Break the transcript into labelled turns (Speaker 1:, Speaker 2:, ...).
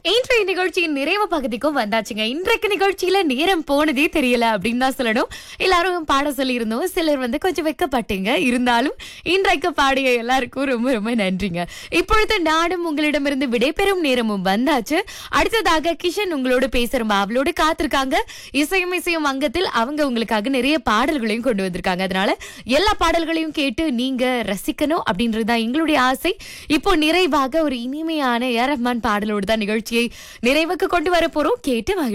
Speaker 1: இன்றைய நிகழ்ச்சியின் நிறைவு பகுதிக்கும் வந்தாச்சுங்க இன்றைக்கு நிகழ்ச்சியில நேரம் போனதே தெரியல அப்படின்னு தான் சொல்லணும் எல்லாரும் பாட சொல்லியிருந்தோம் சிலர் வந்து கொஞ்சம் வெக்கப்பட்டீங்க இருந்தாலும் இன்றைக்கு பாடிய எல்லாருக்கும் ரொம்ப ரொம்ப நன்றிங்க இப்பொழுது நானும் உங்களிடமிருந்து விடைபெறும் நேரமும் வந்தாச்சு அடுத்ததாக கிஷன் உங்களோட பேசுறோம் அவளோட காத்திருக்காங்க இசையும் இசையும் அங்கத்தில் அவங்க உங்களுக்காக நிறைய பாடல்களையும் கொண்டு வந்திருக்காங்க அதனால எல்லா பாடல்களையும் கேட்டு நீங்க ரசிக்கணும் அப்படின்றது தான் எங்களுடைய ஆசை இப்போ நிறைவாக ஒரு இனிமையான ஏ ஆர் ரஹ்மான் பாடலோடு தான் நிகழ்ச்சியை நிறைவுக்கு கொண்டு வர போறோம் கேட்டு மகிழ்